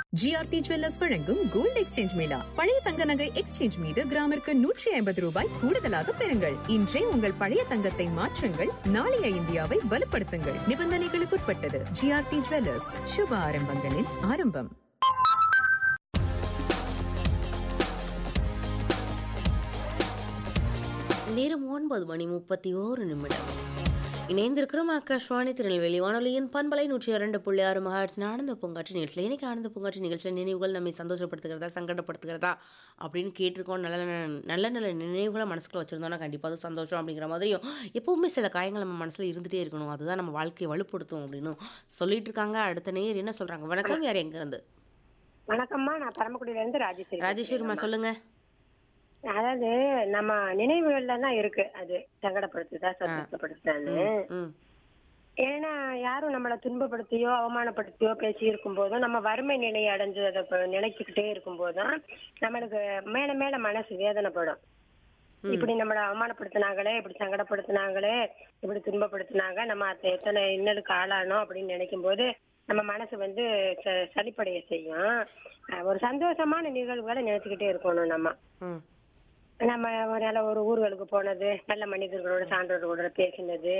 GRT jewellers வழங்கும் gold exchange mela பழைய தங்க நகை எக்ஸ்சேஞ்ச் மீது கிராமிற்கு நூற்றி ஐம்பது ரூபாய் கூடுதலாக பெறுங்கள் இன்றே உங்கள் பழைய தங்கத்தை மாற்றுங்கள் நாளைய இந்தியாவை வலுப்படுத்துங்கள் நிபந்தனைகளுக்குட்பட்டது ஜிஆர்டி ஜுவல்லர்ஸ் சுப ஆரம்பங்களின் ஆரம்பம் நேரம் ஒன்பது மணி முப்பத்தி ஓரு நிமிடம் இணைந்திருக்கிறோம் ஆகாஷ்வாணி திருநெல்வேலி வானொலியின் பண்பலை நூற்றி இரண்டு புள்ளி ஆறு மகாட்ஸ் ஆனந்த பூங்காற்று நிகழ்ச்சியில் இன்னைக்கு ஆனந்த பூங்காற்று நிகழ்ச்சியில் நினைவுகள் நம்மை சந்தோஷப்படுத்துகிறதா சங்கடப்படுத்துகிறதா அப்படின்னு கேட்டிருக்கோம் நல்ல நல்ல நல்ல நல்ல நினைவுகளை மனசுக்குள்ள வச்சுருந்தோம்னா கண்டிப்பாக அது சந்தோஷம் அப்படிங்கிற மாதிரியும் எப்போவுமே சில காயங்கள் நம்ம மனசில் இருந்துகிட்டே இருக்கணும் அதுதான் நம்ம வாழ்க்கையை வலுப்படுத்தும் அப்படின்னு சொல்லிட்டு இருக்காங்க அடுத்த நேர் என்ன சொல்கிறாங்க வணக்கம் யார் எங்கேருந்து வணக்கம்மா நான் பரமக்குடியில இருந்து ராஜேஸ்வரி ராஜேஸ்வரிமா சொல்லுங்கள் அதாவது நம்ம நினைவுகள்ல தான் இருக்கு அது சங்கடப்படுத்துதா சந்தோஷப்படுத்துதான்னு ம் ஏன்னா யாரும் நம்மளை துன்பப்படுத்தியோ அவமானப்படுத்தியோ பேசி இருக்கும் போதும் நம்ம வறுமை நிலையை அடைஞ்சு அதை ப- நினைச்சுக்கிட்டே இருக்கும் போதும் நம்மளுக்கு மேல மேல மனசு வேதனைப்படும் இப்படி நம்மளை அவமானப்படுத்தினாங்களே இப்படி சங்கடப்படுத்தினாங்களே இப்படி துன்பப்படுத்தினாங்க நம்ம அதை எத்தனை இன்னலுக்கு ஆளானோம் அப்படின்னு நினைக்கும் போது நம்ம மனசு வந்து ச- சலிப்படைய செய்யும் அஹ் ஒரு சந்தோஷமான நிகழ்வுகளை நினைச்சுக்கிட்டே இருக்கணும் நம்ம ம் நம்ம ஒரு நல்ல ஒரு ஊர்களுக்கு போனது நல்ல மனிதர்களோட சான்றோர்களோட பேசினது